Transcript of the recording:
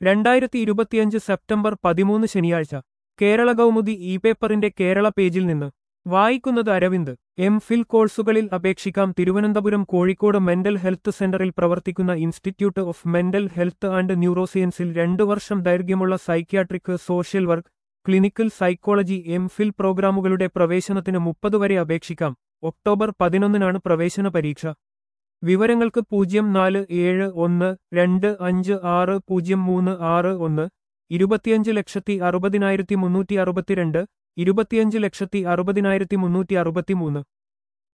രണ്ടായിരത്തി ഇരുപത്തിയഞ്ച് സെപ്റ്റംബർ പതിമൂന്ന് ശനിയാഴ്ച കേരള കൗമുദി ഇ പേപ്പറിന്റെ കേരള പേജിൽ നിന്ന് വായിക്കുന്നത് അരവിന്ദ് എം ഫിൽ കോഴ്സുകളിൽ അപേക്ഷിക്കാം തിരുവനന്തപുരം കോഴിക്കോട് മെന്റൽ ഹെൽത്ത് സെന്ററിൽ പ്രവർത്തിക്കുന്ന institute of mental health and ന്യൂറോസയൻസിൽ രണ്ടു വർഷം ദൈർഘ്യമുള്ള psychiatric social work clinical psychology M Phil പ്രോഗ്രാമുകളുടെ പ്രവേശനത്തിന് മുപ്പത് വരെ അപേക്ഷിക്കാം ഒക്ടോബർ പതിനൊന്നിനാണ് പ്രവേശന പരീക്ഷ വിവരങ്ങൾക്ക് പൂജ്യം നാല് ഏഴ് ഒന്ന് രണ്ട് അഞ്ച് ആറ് പൂജ്യം മൂന്ന് ആറ് ഒന്ന് ഇരുപത്തിയഞ്ച് ലക്ഷത്തി അറുപതിനായിരത്തി മുന്നൂറ്റി അറുപത്തിരണ്ട് ഇരുപത്തിയഞ്ച് ലക്ഷത്തി അറുപതിനായിരത്തി മുന്നൂറ്റി അറുപത്തിമൂന്ന്